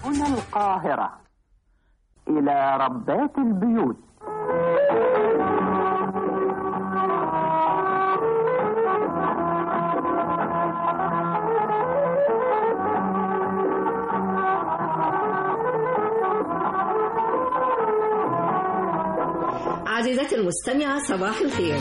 هنا القاهرة إلى ربات البيوت عزيزتي المستمعة صباح الخير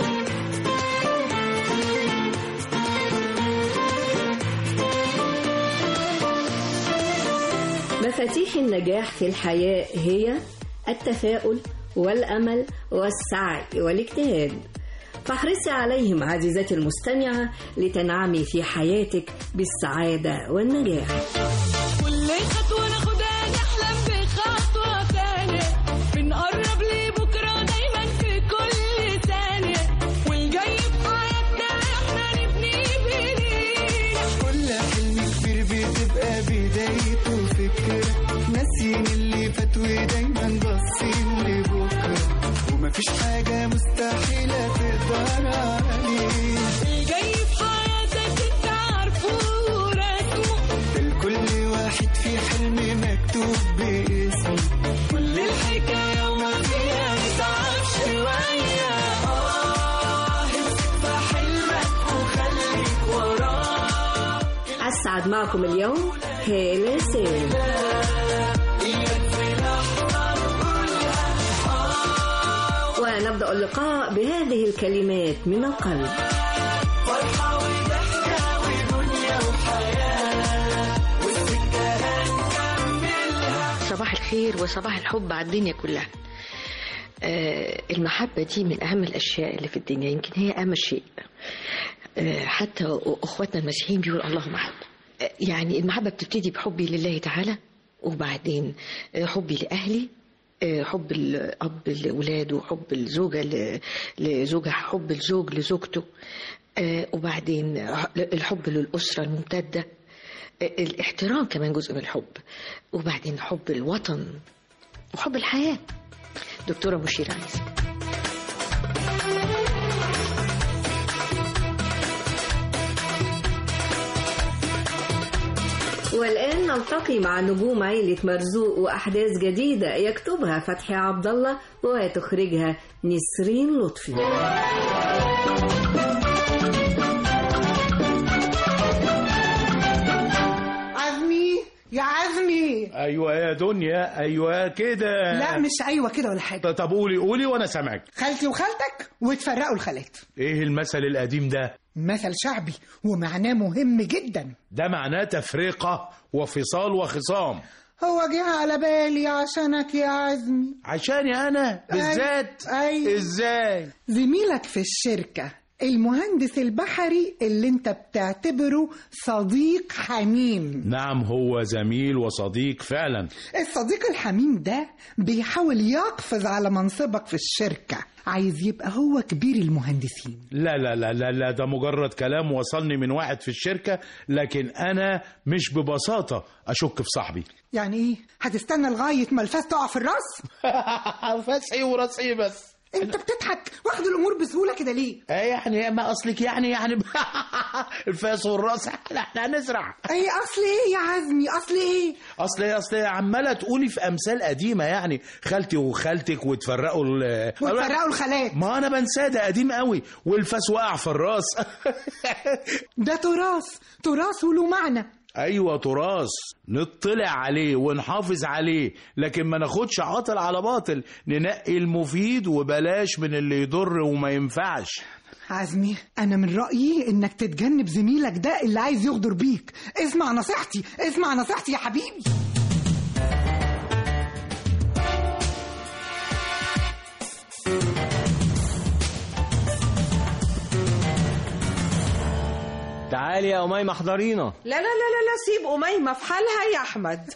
مفاتيح النجاح في الحياة هي التفاؤل والأمل والسعي والاجتهاد فاحرصي عليهم عزيزتي المستمعة لتنعمي في حياتك بالسعادة والنجاح كل خطوة ناخدها نحلم بخطوة تانية بنقرب لبكرة دايما في كل ثانية والجاي في حياتنا احنا نبني بإيدينا كل حلم كبير بتبقى بدايته فكرة ناسيين اللي فات ودايما باصين لبكرة ومفيش حاجة مستحيلة تقدر عليه الجاي في حياتك انت عارفه ورسمه لكل واحد في حلم مكتوب باسمه كل الحكاية وما فيها نتعب شوية اه امسك في حلمك وخليك وراه أسعد معكم اليوم هالة سالم ونبدأ اللقاء بهذه الكلمات من القلب صباح الخير وصباح الحب على الدنيا كلها آه، المحبة دي من أهم الأشياء اللي في الدنيا يمكن هي أهم شيء آه، حتى أخواتنا المسيحيين بيقولوا اللهم حب آه، يعني المحبة بتبتدي بحبي لله تعالى وبعدين آه، حبي لأهلي آه، حب الأب لأولاده حب الزوجة ل- لزوجها حب الزوج لزوجته آه، وبعدين الحب للأسرة الممتدة الاحترام كمان جزء من الحب وبعدين حب الوطن وحب الحياة دكتورة مشيرة عايزة والآن نلتقي مع نجوم عيلة مرزوق وأحداث جديدة يكتبها فتحي عبد الله وتخرجها نسرين لطفي عزمي يا عزمي ايوه يا دنيا ايوه كده لا مش ايوه كده ولا حاجه طب قولي قولي وانا سامعك خالتي وخالتك وتفرقوا الخالات ايه المثل القديم ده مثل شعبي ومعناه مهم جدا ده معناه تفرقه وفصال وخصام هو جه على بالي عشانك يا عزمي عشاني انا بالذات أيوة. ازاي زميلك في الشركة المهندس البحري اللي انت بتعتبره صديق حميم نعم هو زميل وصديق فعلا الصديق الحميم ده بيحاول يقفز على منصبك في الشركة عايز يبقى هو كبير المهندسين لا لا لا لا لا ده مجرد كلام وصلني من واحد في الشركة لكن أنا مش ببساطة أشك في صاحبي يعني ايه هتستنى لغاية ما الفاس تقع في الراس فسحي وراسي بس انت بتضحك واخد الامور بسهولة كده ليه آه يعني ما أصلك يعني يعني الفاس والراس احنا هنزرع اي اصل ايه يا عزمي اصل ايه اصل اصل عماله تقولي في امثال قديمه يعني خالتي وخالتك وتفرقوا ال وتفرقوا الخالات ما انا بنساه ده قديم قوي والفاس وقع في الراس ده تراث تراث وله معنى ايوه تراث نطلع عليه ونحافظ عليه لكن ما ناخدش عاطل على باطل ننقي المفيد وبلاش من اللي يضر وما ينفعش عزمي انا من رايي انك تتجنب زميلك ده اللي عايز يغدر بيك اسمع نصيحتي اسمع نصيحتي يا حبيبي تعالي يا أميمة احضرينا لا لا لا لا لا سيب أميمة في حالها يا أحمد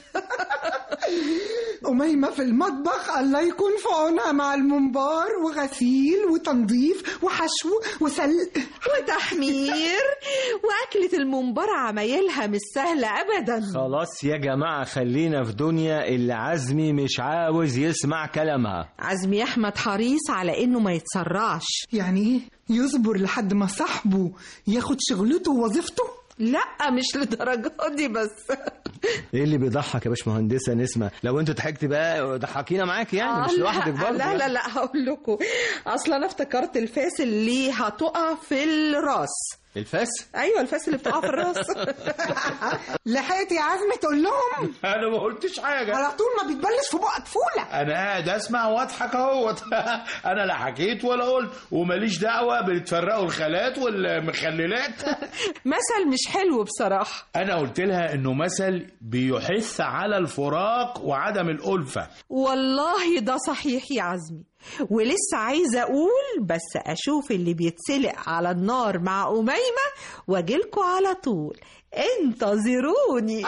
أميمة في المطبخ الله يكون في عونها مع المنبار وغسيل وتنظيف وحشو وسلق وتحمير وأكلة المنبر عمايلها مش سهلة أبدا خلاص يا جماعة خلينا في دنيا اللي عزمي مش عاوز يسمع كلامها عزمي أحمد حريص على إنه ما يتسرعش يعني ايه يصبر لحد ما صاحبه ياخد شغلته ووظيفته لا مش لدرجة دي بس ايه اللي بيضحك يا باشمهندسه نسمه لو انت ضحكت بقى ضحكينا معاكي يعني مش آه، لا، لوحدك برضه لا لا لا هقول لكم اصل انا افتكرت الفاس اللي هتقع في الراس الفاس ايوه الفاس اللي بتقع في الراس لحقت يا عزمي تقول لهم انا ما قلتش حاجه على طول ما بيتبلش في بقك فوله انا قاعد اسمع واضحك اهوت انا لا حكيت ولا قلت وماليش دعوه بتفرقوا الخالات والمخللات مثل مش حلو بصراحه انا قلت لها انه مثل بيحث على الفراق وعدم الالفه والله ده صحيح يا عزمي ولسه عايزه اقول بس اشوف اللي بيتسلق على النار مع اميمه واجيلكوا على طول انتظروني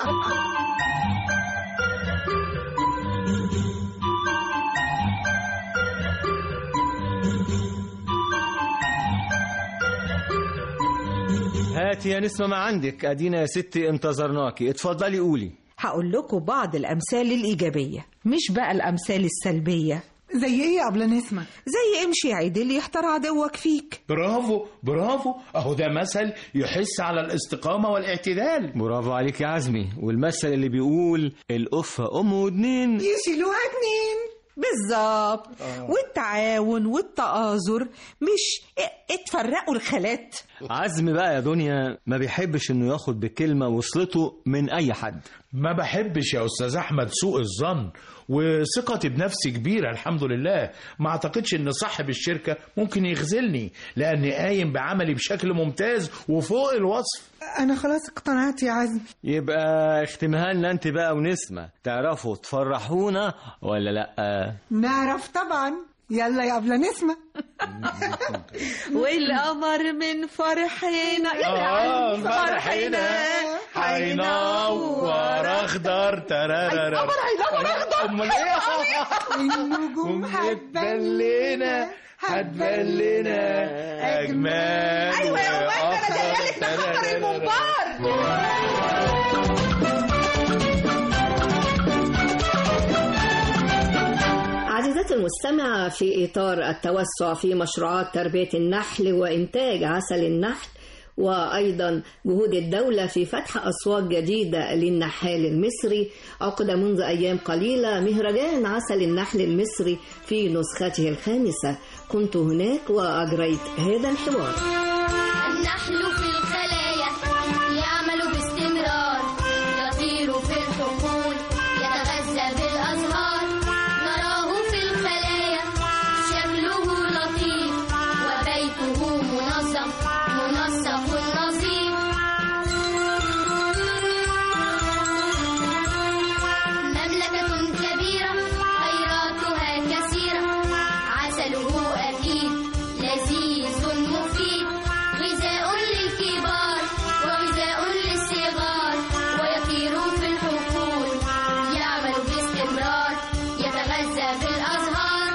هاتي يا نسمه ما عندك ادينا يا ستي انتظرناكي اتفضلي قولي هقول لكم بعض الامثال الايجابيه مش بقى الامثال السلبيه زي ايه يا قبل نسمة زي امشي عدل يحتار عدوك فيك برافو برافو اهو ده مثل يحث على الاستقامه والاعتدال برافو عليك يا عزمي والمثل اللي بيقول القفه ام ودنين يشيلوها اتنين بالظبط والتعاون والتآزر مش ا- اتفرقوا الخالات عزمي بقى يا دنيا ما بيحبش انه ياخد بكلمه وصلته من اي حد ما بحبش يا استاذ احمد سوء الظن وثقتي بنفسي كبيره الحمد لله ما اعتقدش ان صاحب الشركه ممكن يخذلني لاني قايم بعملي بشكل ممتاز وفوق الوصف انا خلاص اقتنعت يا عزمي يبقى اختمها لنا انت بقى ونسمه تعرفوا تفرحونا ولا لا نعرف طبعا يلا يا قبل نسمة والقمر من فرحنا اه فرحنا هينور اخضر ترارر القمر هينور أخضر. امال ايه النجوم هتبلنا هتبلنا اجمل ايوه يا امال انا وأخضر جايه لك نحضر ترارر. المنبار عزيزتي المستمعة في إطار التوسع في مشروعات تربية النحل وإنتاج عسل النحل وأيضا جهود الدولة في فتح أسواق جديدة للنحال المصري عقد منذ أيام قليلة مهرجان عسل النحل المصري في نسخته الخامسة كنت هناك وأجريت هذا الحوار النحل في الخلايا يعمل باستمرار يطير في الحقول يتغذى بالأزهار نراه في الخلايا شكله لطيف وبيته منظم منسق نظيف مملكة كبيرة خيراتها كثيرة عسله أكيد لذيذ مفيد غذاء للكبار وغذاء للصغار ويطير في الحقول يعمل باستمرار يتغذى بالأزهار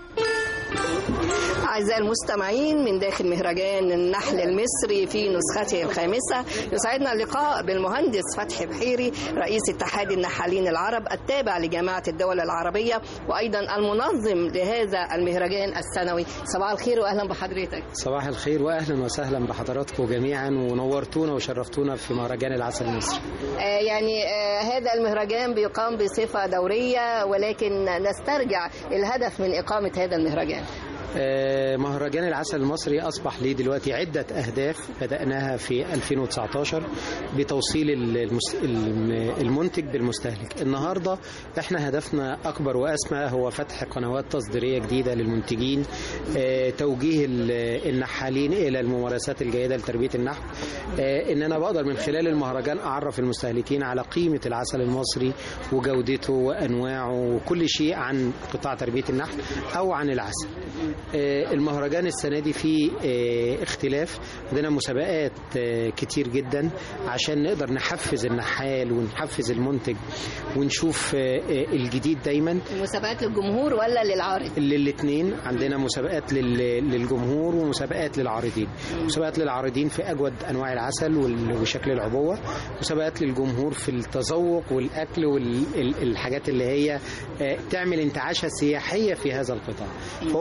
أعزائي المستمعين من داخل مهرجان النحل المصري في نسخته الخامسة يسعدنا اللقاء بالمهندس فتحي بحيري رئيس اتحاد النحالين العرب التابع لجامعة الدول العربية وأيضا المنظم لهذا المهرجان السنوي صباح الخير وأهلا بحضرتك صباح الخير واهلا وسهلا بحضراتكم جميعا ونورتونا وشرفتونا في مهرجان العسل المصري آه، يعني آه، هذا المهرجان بيقام بصفة دورية ولكن نسترجع الهدف من إقامة هذا المهرجان آه، مهرجان العسل المصري أصبح ليه دلوقتي عدة أهداف بدأناها في 2019 بتوصيل المس- الم- المنتج بالمستهلك النهاردة احنا هدفنا أكبر وأسمى هو فتح قنوات تصديرية جديدة للمنتجين آه، توجيه ال- النحالين إلى الممارسات الجيدة لتربية النحل آه، إن أنا بقدر من خلال المهرجان أعرف المستهلكين على قيمة العسل المصري وجودته وأنواعه وكل شيء عن قطاع تربية النحل أو عن العسل آه، المهرجان السنة دي فيه آه، اختلاف عندنا مسابقات آه، كتير جدا عشان نقدر نحفز النحال ونحفز المنتج ونشوف آه، آه، الجديد دايما مسابقات للجمهور ولا للعارض للاثنين عندنا مسابقات لل- للجمهور ومسابقات للعارضين مسابقات للعارضين في اجود انواع العسل وال- وشكل العبوه مسابقات للجمهور في التذوق والاكل والحاجات اللي هي آه، تعمل انتعاشه سياحيه في هذا القطاع فهو مهرجان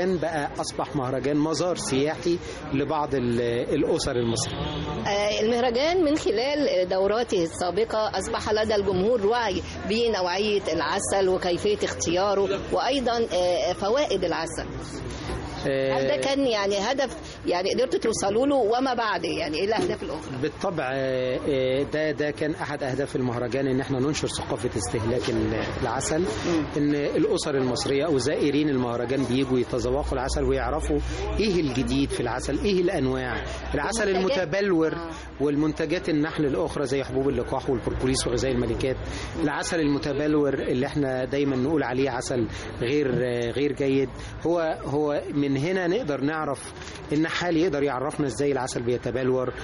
المهرجان بقى اصبح مهرجان مزار سياحي لبعض ال- الاسر المصريه آه، المهرجان من خلال دوراته السابقة أصبح لدى الجمهور وعي بنوعية العسل وكيفية اختياره وأيضا آه، فوائد العسل هل ده كان يعني هدف يعني قدرتوا توصلوا له وما بعد يعني ايه الاهداف الاخرى؟ بالطبع آه، آه، ده ده كان احد اهداف المهرجان ان احنا ننشر ثقافه استهلاك ال- العسل ان الاسر المصريه او زائرين المهرجان بيجوا يتذوقوا العسل ويعرفوا ايه الجديد في العسل ايه الانواع العسل المنتجات. المتبلور والمنتجات النحل الاخرى زي حبوب اللقاح والبروبوليس وغذاء الملكات العسل المتبلور اللي احنا دايما نقول عليه عسل غير آه، غير جيد هو هو من هنا نقدر نعرف النحال يقدر يعرفنا ازاي العسل بيتبلور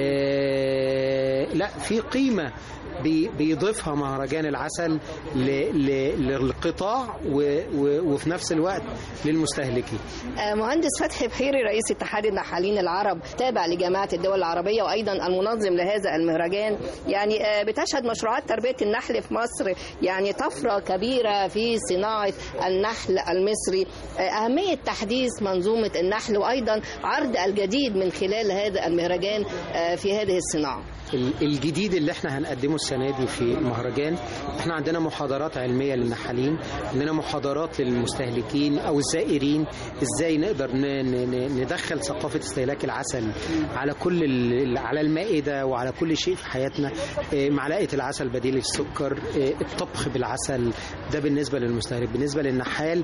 آه، لا في قيمه بي- بيضيفها مهرجان العسل ل- ل- للقطاع و- و- وفي نفس الوقت للمستهلكين آه، مهندس فتحي بحيري رئيس اتحاد النحالين العرب تابع لجامعة الدول العربية وأيضا المنظم لهذا المهرجان يعني آه، بتشهد مشروعات تربية النحل في مصر يعني طفرة كبيرة في صناعة النحل المصري آه، أهمية تحديث منظومة النحل وأيضا عرض الجديد من خلال هذا المهرجان آه، في هذه الصناعة ال- الجديد اللي احنا هنقدمه السنه دي في المهرجان احنا عندنا محاضرات علميه للنحالين عندنا محاضرات للمستهلكين او الزائرين ازاي نقدر ن- ن- ن- ندخل ثقافه استهلاك العسل على كل ال- على المائده وعلى كل شيء في حياتنا اه، معلقه العسل بديل السكر اه، الطبخ بالعسل ده بالنسبه للمستهلك بالنسبه للنحال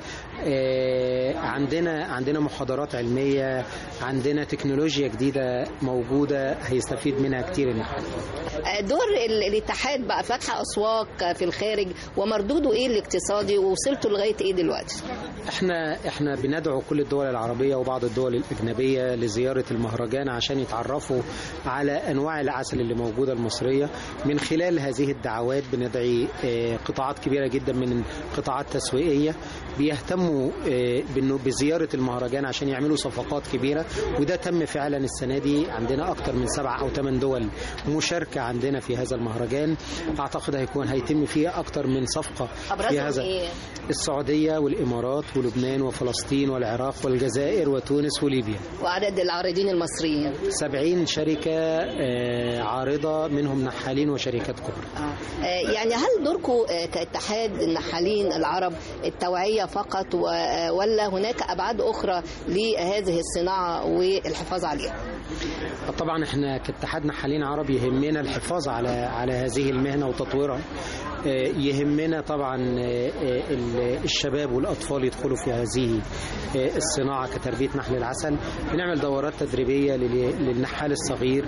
اه، عندنا عندنا محاضرات علميه عندنا تكنولوجيا جديده موجوده هيستفيد منها كتير النحال آه، دور ال- الاتحاد بقى فتح أسواق في الخارج ومردوده إيه الاقتصادي ووصلتوا لغاية إيه دلوقتي؟ احنا احنا بندعو كل الدول العربيه وبعض الدول الاجنبيه لزياره المهرجان عشان يتعرفوا على انواع العسل اللي موجوده المصريه من خلال هذه الدعوات بندعي اه، قطاعات كبيره جدا من قطاعات تسويقيه بيهتموا اه، بانه بزياره المهرجان عشان يعملوا صفقات كبيره وده تم فعلا السنه دي عندنا اكتر من سبع او ثمان دول مشاركه عندنا في هذا المهرجان اعتقد هيكون هيتم فيها اكتر من صفقه في أبرزهم هذا إيه؟ السعودية والإمارات ولبنان وفلسطين والعراق والجزائر وتونس وليبيا وعدد العارضين المصريين سبعين شركة آه، عارضة منهم نحالين وشركات كبرى آه، يعني هل دوركم آه، كاتحاد النحالين العرب التوعية فقط و- آه، ولا هناك أبعاد أخرى لهذه الصناعة والحفاظ عليها؟ طبعا احنا كاتحاد نحالين عرب يهمنا الحفاظ على على هذه المهنة وتطويرها آه، يهمنا طبعا آه، آه، ال- الشباب والأطفال يدخلوا في هذه آه، الصناعة كتربية نحل العسل بنعمل دورات تدريبية لل- للنحال الصغير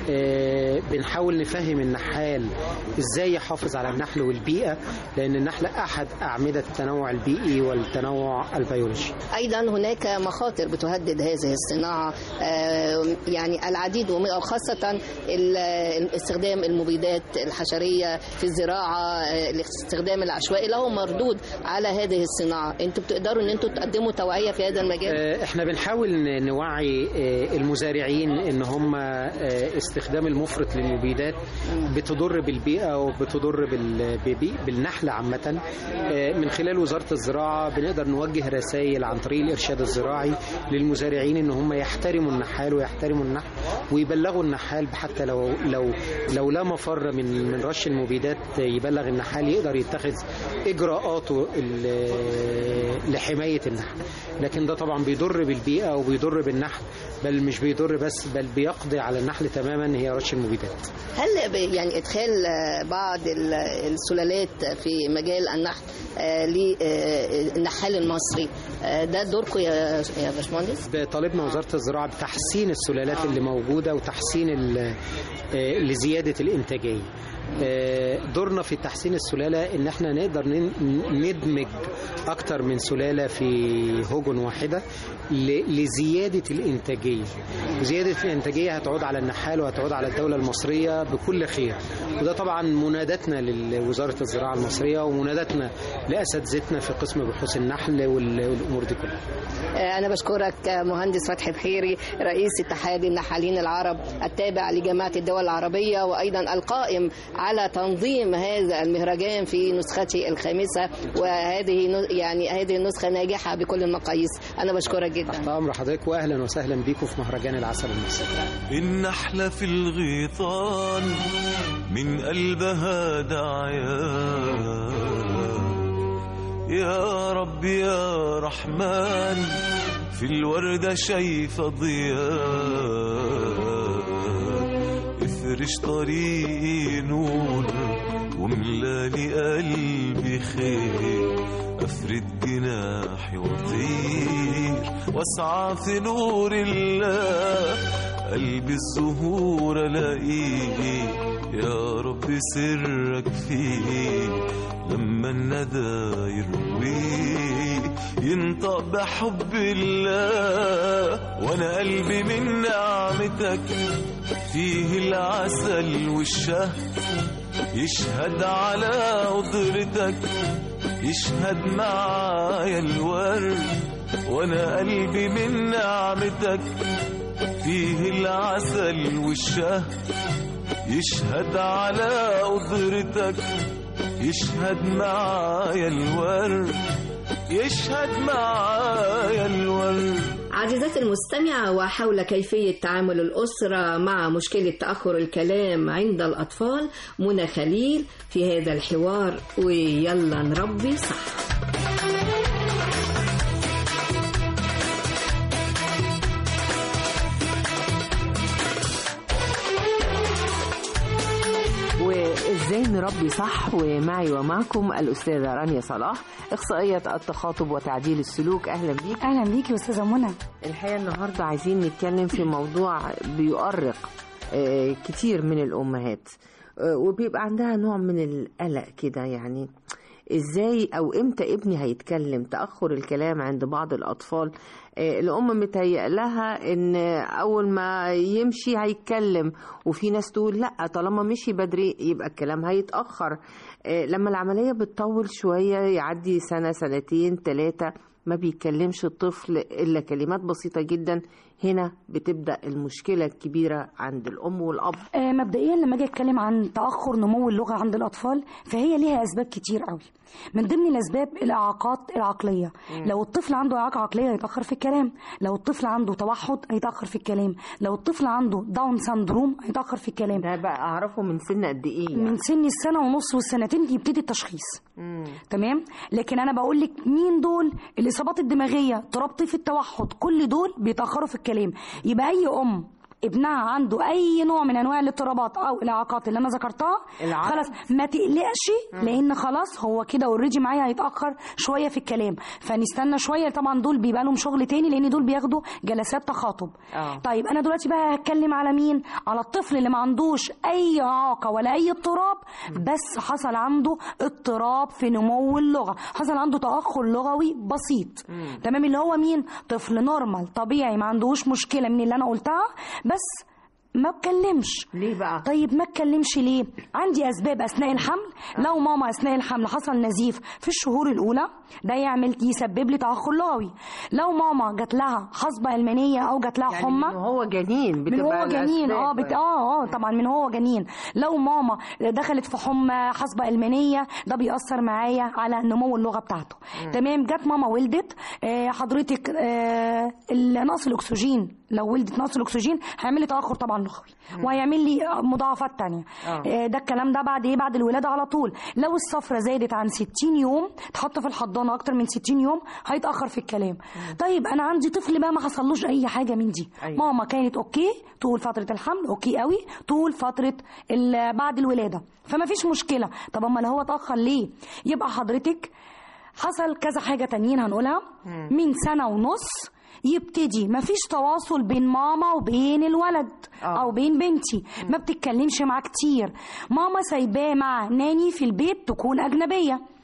آه، بنحاول نفهم النحال ازاي يحافظ على النحل والبيئة لأن النحل أحد أعمدة التنوع البيئي والتنوع البيولوجي أيضا هناك مخاطر بتهدد هذه الصناعة آه، يعني العديد وم- وخاصة ال- استخدام المبيدات الحشرية في الزراعة آه، الاستخدام العشوائي له مردود على هذه الصناعة انتوا بتقدروا ان انتوا تقدموا توعية في هذا المجال؟ آه، احنا بنحاول ن- نوعي آه، المزارعين ان هم آه، استخدام المفرط للمبيدات بتضر بالبيئه وبتضر بال- ببي- بالنحل عامه آه، من خلال وزاره الزراعه بنقدر نوجه رسائل عن طريق الارشاد الزراعي للمزارعين ان هم يحترموا النحال ويحترموا النحل ويبلغوا النحال حتى لو لو لو لا مفر من من رش المبيدات يبلغ النحال يقدر يتخذ اجراءاته ال- لحمايه النحل لكن ده طبعا بيضر بالبيئه وبيضر بالنحل بل مش بيضر بس بل بيقضي على النحل تماما هي رش المبيدات هل ب- يعني ادخال آه، بعض ال- السلالات في مجال النحل آه، للنحال المصري آه، ده دوركم يا يا باشمهندس؟ طالبنا وزاره الزراعه بتحسين السلالات اللي موجوده وتحسين ال- آه، لزياده الانتاجيه آه، دورنا في تحسين السلاله ان احنا نقدر ن- ندمج اكتر من سلاله في هجن واحده ل- لزياده الانتاجيه وزياده الانتاجيه هتعود على النحال وهتعود على الدوله المصريه بكل خير وده طبعا منادتنا لوزاره الزراعه المصريه ومنادتنا لاساتذتنا في قسم بحوث النحل وال- والامور دي كلها أنا بشكرك مهندس فتحي بحيري رئيس اتحاد النحالين العرب التابع لجامعة الدول العربية وأيضا القائم على تنظيم هذا المهرجان في نسخته الخامسة وهذه ن- يعني هذه النسخة ناجحة بكل المقاييس أنا بشكرك جدا تحت امر حضرتك واهلا وسهلا بيكم في مهرجان العسل المصري النحلة في الغيطان من قلبها دعيان يا رب يا رحمن في الوردة شايفة ضياء افرش طريقي نور وملالي قلبي خير افرد جناحي واطير واسعى في نور الله قلبي الزهور الاقيه يا رب سرك فيه لما الندى يرويه ينطق بحب الله وانا قلبي من نعمتك فيه العسل والشهد يشهد على قدرتك يشهد معايا الورد وانا قلبي من نعمتك فيه العسل والشهد يشهد على قدرتك يشهد معايا الورد يشهد معايا الورد عزيزتي المستمعة وحول كيفية تعامل الأسرة مع مشكلة تأخر الكلام عند الأطفال منى خليل في هذا الحوار ويلا نربي صح وازاي نربي صح ومعي ومعكم الاستاذه رانيا صلاح اخصائيه التخاطب وتعديل السلوك اهلا بيك اهلا بيكي استاذه منى الحقيقه النهارده عايزين نتكلم في موضوع بيؤرق آه، كتير من الامهات آه، وبيبقى عندها نوع من القلق كده يعني ازاي او امتى ابني هيتكلم تاخر الكلام عند بعض الاطفال آه، الام متهيأ لها ان اول ما يمشي هيتكلم وفي ناس تقول لا طالما مشي بدري يبقى الكلام هيتاخر آه، لما العمليه بتطول شويه يعدي سنه سنتين ثلاثه ما بيتكلمش الطفل الا كلمات بسيطه جدا هنا بتبدا المشكله الكبيره عند الام والاب آه، مبدئيا لما اجي اتكلم عن تاخر نمو اللغه عند الاطفال فهي ليها اسباب كتير قوي من ضمن الاسباب الاعاقات العقليه مم. لو الطفل عنده اعاقه عقليه هيتاخر في الكلام لو الطفل عنده توحد هيتاخر في الكلام لو الطفل عنده داون سندروم هيتاخر في الكلام ده بقى اعرفه من سن قد ايه يعني؟ من سن السنه ونص والسنتين يبتدي التشخيص تمام لكن انا بقول لك مين دول الاصابات الدماغيه اضطراب طيف التوحد كل دول بيتاخروا في الكلام يبقى اي ام ابنها عنده اي نوع من انواع الاضطرابات او الاعاقات اللي انا ذكرتها العقل. خلاص ما تقلقش لان خلاص هو كده اوريدي معايا هيتاخر شويه في الكلام فنستنى شويه طبعا دول بيبقى لهم شغل تاني لان دول بياخدوا جلسات تخاطب اه طيب انا دلوقتي بقى هتكلم على مين على الطفل اللي ما عندوش اي اعاقه ولا اي اضطراب بس حصل عنده اضطراب في نمو اللغه حصل عنده تاخر لغوي بسيط تمام اللي هو مين طفل نورمال طبيعي ما عندهوش مشكله من اللي انا قلتها بس ما اتكلمش ليه بقى طيب ما اتكلمش ليه عندي اسباب اثناء الحمل لو ماما اثناء الحمل حصل نزيف في الشهور الاولى ده يعمل يسبب لي تاخر لغوي لو ماما جات لها حصبه المنيه او جات لها يعني حمى من هو جنين من بتبقى هو جنين اه الأسباب. بت... اه اه طبعا من هو جنين لو ماما دخلت في حمى حصبه المنيه ده بيأثر معايا على نمو اللغه بتاعته مم. تمام جت ماما ولدت آه حضرتك آه نقص الاكسجين لو ولدت نقص الاكسجين هيعمل لي تاخر طبعا لغوي وهيعمل لي مضاعفات تانية آه. آه ده الكلام ده بعد ايه بعد الولاده على طول لو الصفرة زادت عن 60 يوم تحط في الحضانه اكتر من 60 يوم هيتاخر في الكلام طيب انا عندي طفل بقى ما حصلوش اي حاجه من دي أيوة. ماما كانت اوكي طول فتره الحمل اوكي قوي طول فتره ال- بعد الولاده فما فيش مشكله طب امال هو اتاخر ليه يبقى حضرتك حصل كذا حاجه تانيين هنقولها مم. من سنه ونص يبتدي مفيش تواصل بين ماما وبين الولد آه. او بين بنتي ما بتتكلمش معاه كتير ماما سايباه مع ناني في البيت تكون اجنبيه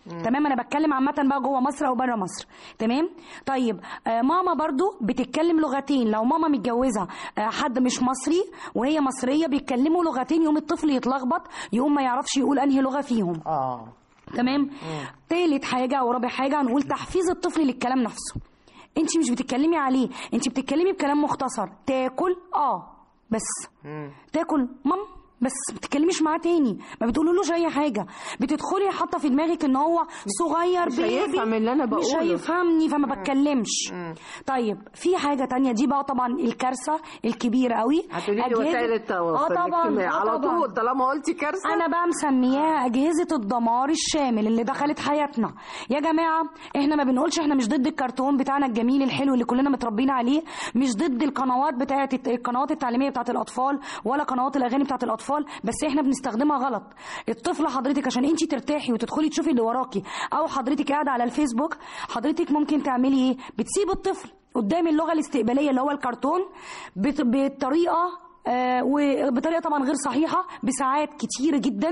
تمام انا بتكلم عامه بقى جوه مصر او بره مصر تمام طيب آه ماما برضو بتتكلم لغتين لو ماما متجوزه آه حد مش مصري وهي مصريه بيتكلموا لغتين يوم الطفل يتلخبط يقوم ما يعرفش يقول انهي لغه فيهم اه تمام تالت حاجه او رابع حاجه هنقول تحفيز الطفل للكلام نفسه انت مش بتتكلمي عليه انت بتتكلمي بكلام مختصر تاكل اه بس تاكل مام بس ما بتتكلميش معاه تاني ما بتقولولوش اي حاجه بتدخلي حاطه في دماغك ان هو صغير مش بيبي هيفهم اللي أنا مش بقوله. هيفهمني فما بتكلمش طيب في حاجه تانية دي بقى طبعا الكارثه الكبيره قوي هتقولي لي أجهزة- وسائل التواصل اه طبعا الاجتماعي آه على طبعاً. طول طالما قلتي كارثه انا بقى مسمياها اجهزه الدمار الشامل اللي دخلت حياتنا يا جماعه احنا ما بنقولش احنا مش ضد الكرتون بتاعنا الجميل الحلو اللي كلنا متربيين عليه مش ضد القنوات بتاعه القنوات التعليميه بتاعه الاطفال ولا قنوات الاغاني بتاعه الاطفال بس احنا بنستخدمها غلط الطفله حضرتك عشان انت ترتاحي وتدخلي تشوفي اللي وراكي او حضرتك قاعده على الفيسبوك حضرتك ممكن تعملي ايه بتسيب الطفل قدام اللغه الاستقباليه اللي هو الكرتون بت- بطريقه آه وبطريقه طبعا غير صحيحه بساعات كتيره جدا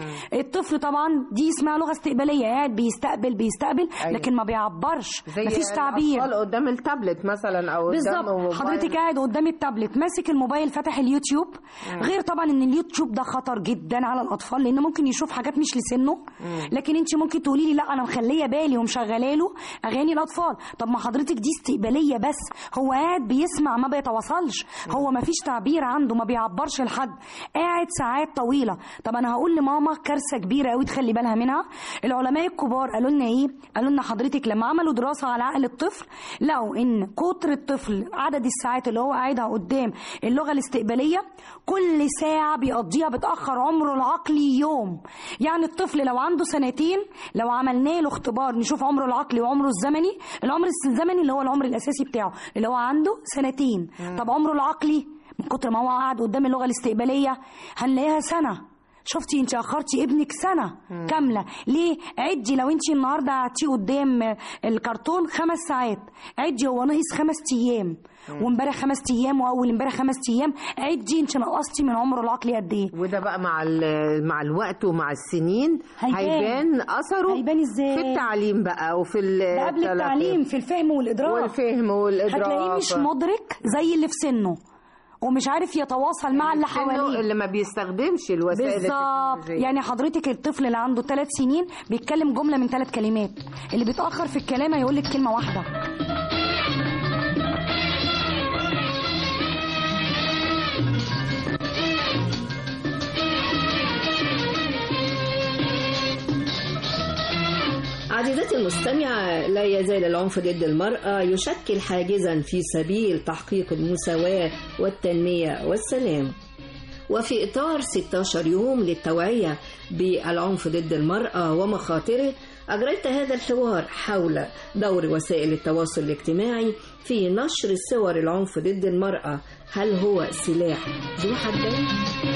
الطفل طبعا دي اسمها لغه استقباليه قاعد بيستقبل بيستقبل أيوة. لكن ما بيعبرش زي مفيش تعبير الأطفال قدام التابلت مثلا او قدام بالظبط موبايل. حضرتك قاعد قدام التابلت ماسك الموبايل فاتح اليوتيوب مم. غير طبعا ان اليوتيوب ده خطر جدا على الاطفال لان ممكن يشوف حاجات مش لسنه لكن انت ممكن تقولي لي لا انا مخليه بالي ومشغله له اغاني الاطفال طب ما حضرتك دي استقباليه بس هو قاعد بيسمع ما بيتواصلش هو ما فيش تعبير عنده ما بيعبرش لحد قاعد ساعات طويله طب انا هقول لماما كارثه كبيره قوي تخلي بالها منها العلماء الكبار قالوا لنا ايه قالوا لنا حضرتك لما عملوا دراسه على عقل الطفل لقوا ان كتر الطفل عدد الساعات اللي هو قاعدها قدام اللغه الاستقباليه كل ساعه بيقضيها بتاخر عمره العقلي يوم يعني الطفل لو عنده سنتين لو عملنا له اختبار نشوف عمره العقلي وعمره الزمني العمر الزمني اللي هو العمر الاساسي بتاعه اللي هو عنده سنتين طب عمره العقلي من كتر ما هو قاعد قدام اللغه الاستقباليه هنلاقيها سنه شفتي انت اخرتي ابنك سنه كامله ليه عدي لو انت النهارده قعدتيه قدام الكرتون خمس ساعات عدي هو ناقص خمس ايام وامبارح خمس ايام واول امبارح خمس ايام عدي انت نقصتي من عمره العقلي قد ايه وده بقى مع ال- مع الوقت ومع السنين هيبان. هيبان اثره هيبان ازاي في التعليم بقى وفي ال- ده قبل التعليم في الفهم والادراك والفهم والادراك هتلاقيه مش مدرك زي اللي في سنه ومش عارف يتواصل مع اللي سنه حواليه اللي ما بيستخدمش الوسائل بالظبط التكنولوجية. يعني حضرتك الطفل اللي عنده ثلاث سنين بيتكلم جمله من ثلاث كلمات اللي بيتاخر في الكلام هيقول لك كلمه واحده عزيزتي المستمعة لا يزال العنف ضد المرأة يشكل حاجزا في سبيل تحقيق المساواة والتنمية والسلام وفي إطار 16 يوم للتوعية بالعنف ضد المرأة ومخاطره أجريت هذا الحوار حول دور وسائل التواصل الاجتماعي في نشر صور العنف ضد المرأة هل هو سلاح ذو حدين؟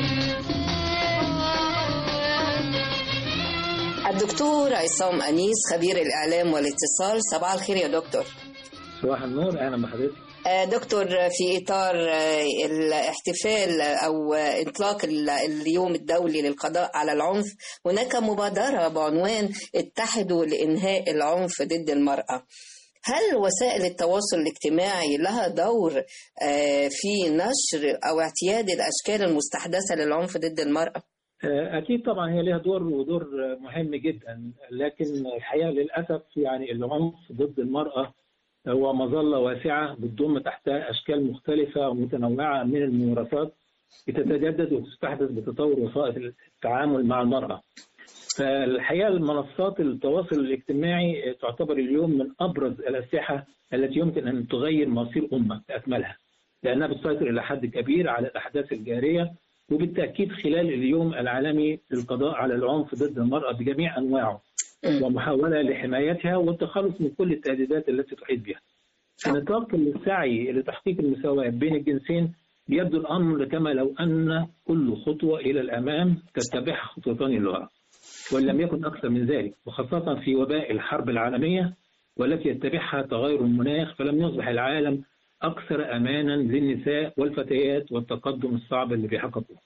الدكتور عصام أنيس خبير الإعلام والاتصال صباح الخير يا دكتور صباح النور اهلا بحضرتك آه، دكتور في إطار آه، الاحتفال أو آه، إطلاق ال- اليوم الدولي للقضاء على العنف هناك مبادرة بعنوان اتحدوا لإنهاء العنف ضد المرأة هل وسائل التواصل الاجتماعي لها دور آه، في نشر أو اعتياد الأشكال المستحدثة للعنف ضد المرأة؟ آه، اكيد طبعا هي ليها دور ودور آه، مهم جدا لكن الحقيقه للاسف يعني العنف ضد المراه هو مظله واسعه بتضم تحتها اشكال مختلفه ومتنوعه من الممارسات بتتجدد وتستحدث بتطور وسائل التعامل مع المراه. فالحقيقه المنصات التواصل الاجتماعي تعتبر اليوم من ابرز الاسلحه التي يمكن ان تغير مصير امه باكملها. لانها بتسيطر الى حد كبير على الاحداث الجاريه وبالتاكيد خلال اليوم العالمي للقضاء على العنف ضد المراه بجميع انواعه ومحاوله لحمايتها والتخلص من كل التهديدات التي تحيط بها. في نطاق السعي لتحقيق المساواه بين الجنسين يبدو الامر كما لو ان كل خطوه الى الامام تتبعها خطوتان للوراء. وان لم يكن اكثر من ذلك وخاصه في وباء الحرب العالميه والتي يتبعها تغير المناخ فلم يصبح العالم اكثر امانا للنساء والفتيات والتقدم الصعب اللي بيحققوه.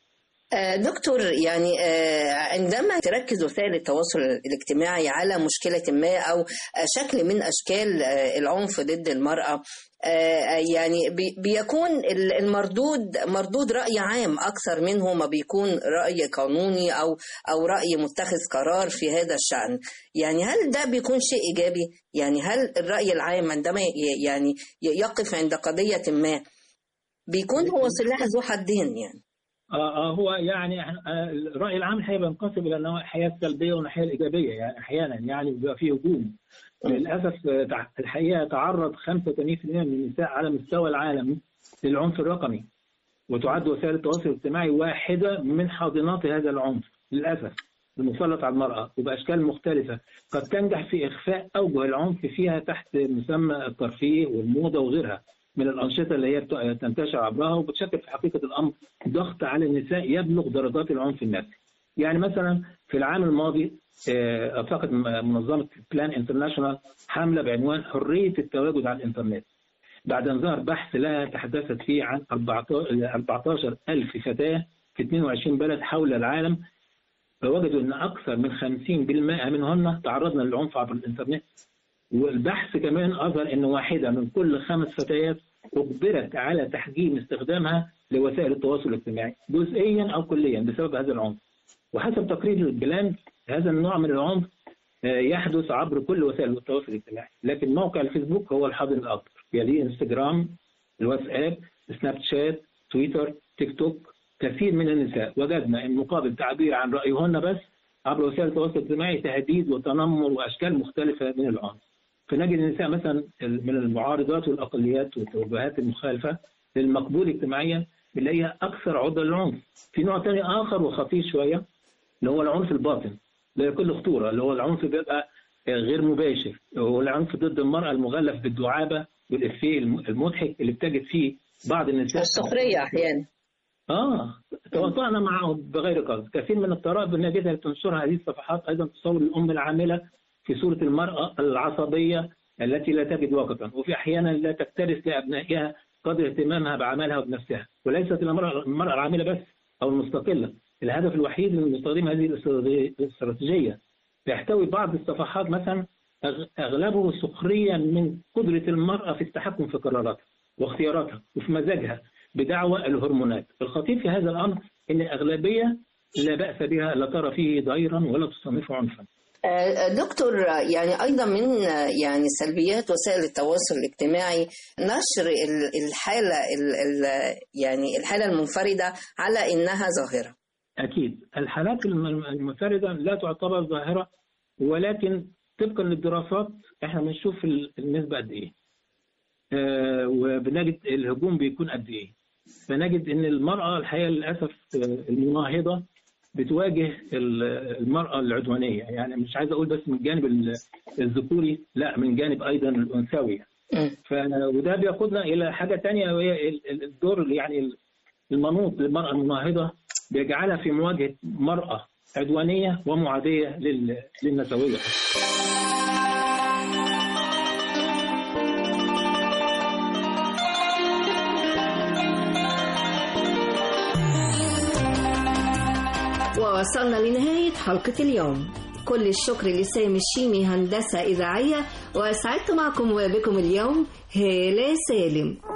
آه، دكتور يعني آه، عندما تركز وسائل التواصل الاجتماعي على مشكلة ما أو آه، شكل من أشكال آه، العنف ضد المرأة آه، يعني بي- بيكون ال- المردود مردود رأي عام أكثر منه ما بيكون رأي قانوني أو أو رأي متخذ قرار في هذا الشأن يعني هل ده بيكون شيء إيجابي يعني هل الرأي العام عندما ي- يعني ي- يقف عند قضية ما بيكون هو سلاح ذو حدين يعني آه آه هو يعني إحنا- آه، الرأي العام الحقيقة بينقسم إلى نواحي سلبية وناحية إيجابية يعني أحيانا يعني بيبقى فيه هجوم للأسف آه، تع- الحقيقة تعرض 85% من النساء على مستوى العالم للعنف الرقمي وتعد وسائل التواصل الاجتماعي واحدة من حاضنات هذا العنف للأسف المسلط على المرأة وبأشكال مختلفة قد تنجح في إخفاء أوجه العنف فيها تحت مسمى الترفيه والموضة وغيرها من الأنشطة اللي هي بت- تنتشر عبرها وبتشكل في حقيقة الأمر ضغط على النساء يبلغ درجات العنف النفسي يعني مثلا في العام الماضي آه، أطلقت م- منظمة بلان انترناشونال حملة بعنوان حرية التواجد على الإنترنت بعد أن ظهر بحث لها تحدثت فيه عن 14 ألف فتاة في 22 بلد حول العالم فوجدوا أن أكثر من 50% منهن تعرضن للعنف عبر الإنترنت والبحث كمان أظهر أن واحدة من كل خمس فتيات أجبرت على تحجيم استخدامها لوسائل التواصل الاجتماعي جزئيا أو كليا بسبب هذا العنف وحسب تقرير البلان هذا النوع من العنف آه، يحدث عبر كل وسائل التواصل الاجتماعي لكن موقع الفيسبوك هو الحاضن الأكبر يليه انستجرام الواتساب سناب شات تويتر تيك توك كثير من النساء وجدنا ان مقابل تعبير عن رايهن بس عبر وسائل التواصل الاجتماعي تهديد وتنمر واشكال مختلفه من العنف فنجد النساء مثلا من المعارضات والاقليات والتوجهات المخالفه للمقبول اجتماعيا بنلاقيها اكثر عرضه للعنف في نوع ثاني اخر وخطير شويه اللي هو العنف الباطن ده كل خطوره اللي هو العنف بيبقى غير مباشر هو العنف ضد المراه المغلف بالدعابه والافيه المضحك اللي بتجد فيه بعض النساء السخرية أحيانا اه تواطأنا معه بغير قصد كثير من الطرائف الناجزة اللي تنشرها هذه الصفحات أيضا تصور الأم العاملة في صورة المرأة العصبية التي لا تجد وقتا وفي أحيانا لا تكترث لأبنائها قدر اهتمامها بعملها وبنفسها وليست المرأة, المرأة العاملة بس أو المستقلة الهدف الوحيد من مستخدم هذه الاستراتيجية يحتوي بعض الصفحات مثلا أغ- أغلبه سخريا من قدرة المرأة في التحكم في قراراتها واختياراتها وفي مزاجها بدعوى الهرمونات الخطير في هذا الأمر أن الأغلبية لا بأس بها لا ترى فيه ضيرا ولا تصنفه عنفا آه، دكتور آه، يعني أيضا من آه، يعني سلبيات وسائل التواصل الاجتماعي نشر ال- الحالة ال- ال- يعني الحالة المنفردة على إنها ظاهرة أكيد الحالات الم- المنفردة لا تعتبر ظاهرة ولكن طبقا للدراسات احنا بنشوف ال- النسبة قد ايه آه، وبنجد الهجوم بيكون قد ايه فنجد ان المرأة الحقيقة للأسف آه، المناهضة بتواجه ال- المرأة العدوانية يعني مش عايز أقول بس من الجانب ال- الذكوري لا من جانب أيضا الأنثوي ف... وده بيقودنا إلى حاجة تانية وهي ال- ال- الدور اللي يعني المنوط للمرأة المناهضة بيجعلها في مواجهة مرأة عدوانية ومعادية لل... للنسوية ووصلنا لنهاية حلقة اليوم كل الشكر لسامي الشيمي هندسة إذاعية وأسعدت معكم وبكم اليوم هالة سالم